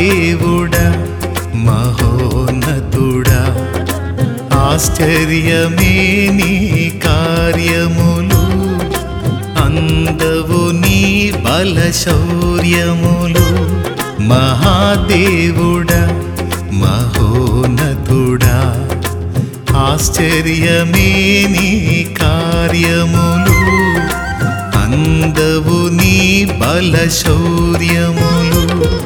మహాదేవుడా మహోన్నతుడా ఆశ్చర్యమే నీ కార్యములు అందవు నీ బల శౌర్యములు మహాదేవుడా మహోన్నతుడా ఆశ్చర్యమే నీ కార్యములు అందవు నీ బల శౌర్యములు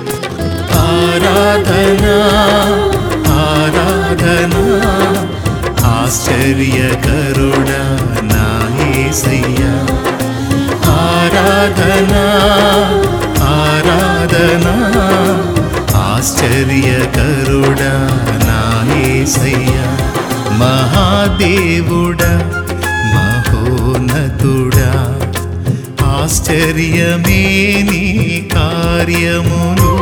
ఆరాధనా ఆరాధనా ఆశ్చర్యకరుడా నా యేసయ్యా ఆరాధనా ఆరాధనా ఆశ్చర్యకరుడా నా యేసయ్యా మహాదేవుడా మహోన్నతుడా ఆశ్చర్యమే నీ కార్యములు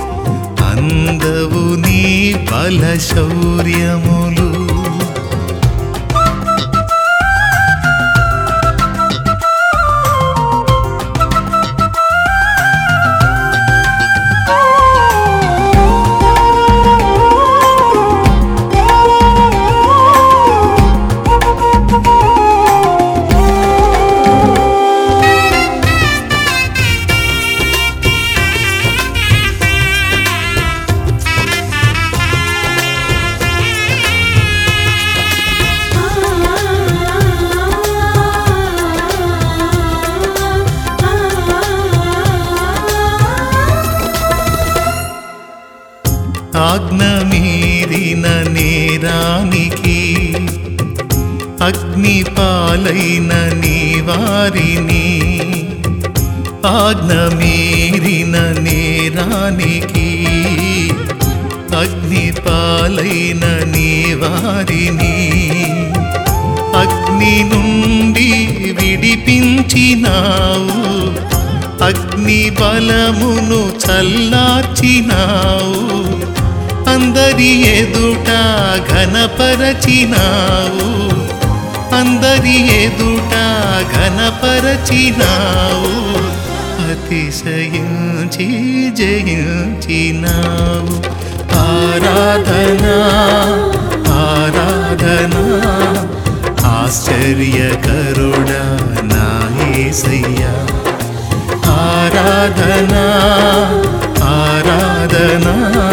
అందవు నీ బల శౌర్యములు ఆజ్ఞ మీరిన నేరానికి అగ్ని పాలైన నీ వారిని ఆజ్ఞ మీరిన నేరానికి అగ్ని పాలైన నీ వారిని అగ్ని నుండి విడిపించినావు అగ్ని బలమును చల్లార్చినావు అందరి ఎదుట ఘనపరచినావు అందరి ఎదుట ఘనపరచినావు అతిశయించి జయించినావు ఆరాధనా ఆరాధనా ఆశ్చర్యకరుడా నా యేసయ్యా ఆరాధనా ఆరాధనా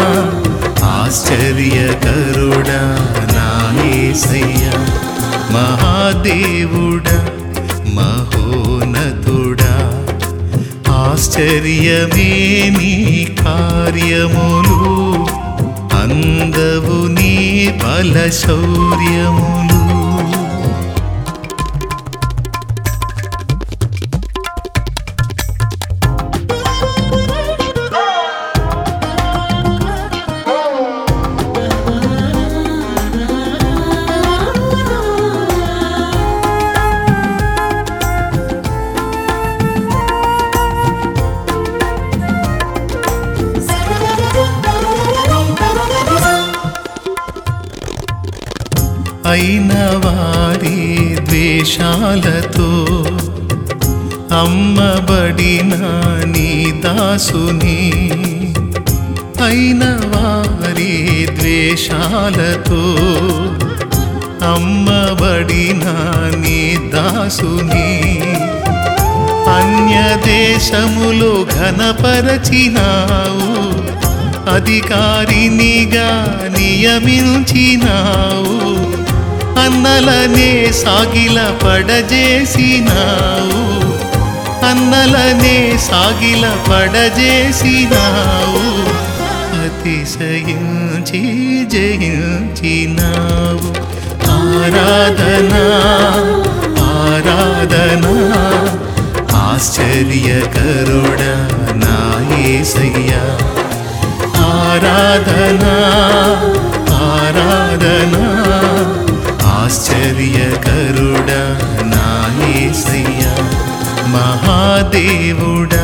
ఆశ్చర్యకరుడా నా యేసయ్యా మహాదేవుడా మహోన్నతుడా ఆశ్చర్యమే నీ కార్యములు అందవు నీ బల శౌర్యములు అయిన వారి ద్వేషాలతో అమ్మబడిన నీ దాసుని అయిన వారి ద్వేషాలతో అమ్మబడిన నీ దాసుని అన్య దేశములో ఘనపరచినావు అధికారినిగా నియమించినావు అన్నలనే సాగిల పడజేసినావు అన్నలనే సాగిల పడజేసినావు అతిశయించి జయించినావు ఆరాధనా ఆరాధనా ఆశ్చర్యకరుడా నా యేసయ్యా ఆరాధనా ఆరాధనా ఆశ్చర్యకరుడా నా యేసయ్యా మహాదేవుడా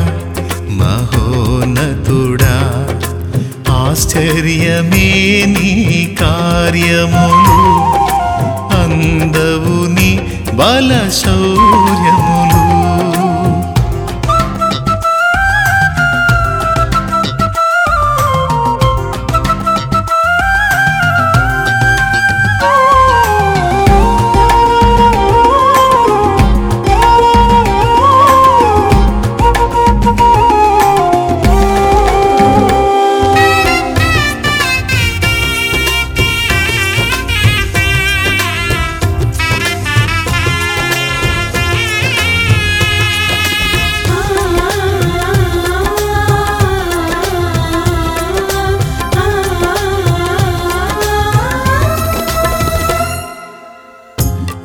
మహోన్నతుడా ఆశ్చర్యమే నీ కార్యములు అందవు నీ బల శౌర్యములు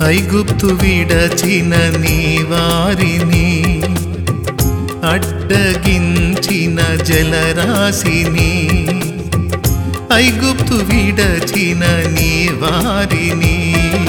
ఐగుప్తు విడచిన నీ వారిని అడ్డగించిన జలరాశిని ఐగుప్తు విడచిన నీ వారిని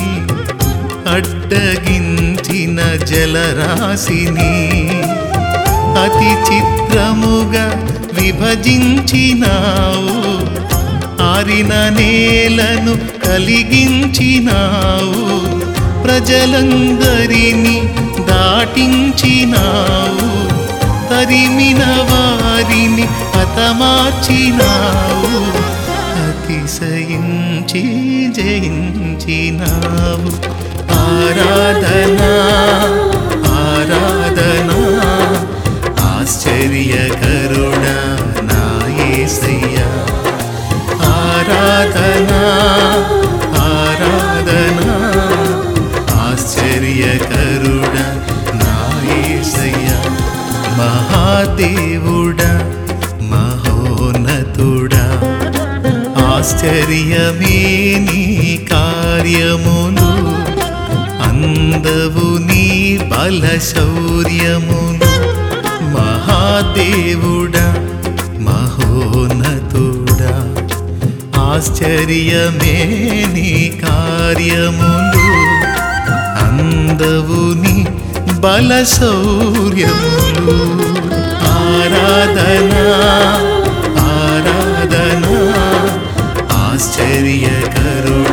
అడ్డగించిన జలరాశిని అతి చిత్రముగా విభజించినావు ఆరిన నేలను కలిగించినావు ప్రజలందరినీ దాటించినావు తరిమిన వారిని హతమార్చినావు అతిశయించి జయించినావు ఆరాధనా ఆరాధనా ఆశ్చర్యకరుడా నా యేసయ్యా ఆరాధనా ఆరాధనా ఆశ్చర్యకరుడా నా యేసయ్యా మహాదేవుడా మహోన్నతుడా ఆశ్చర్యమే నీ కార్యములు అందవు నీ బల శౌర్యములు మహాదేవుడా మహోన్నతుడా ఆశ్చర్యమే నీ కార్యములు అందవు నీ బల శౌర్యములు ఆరాధనా ఆరాధనా ఆశ్చర్యకరుడా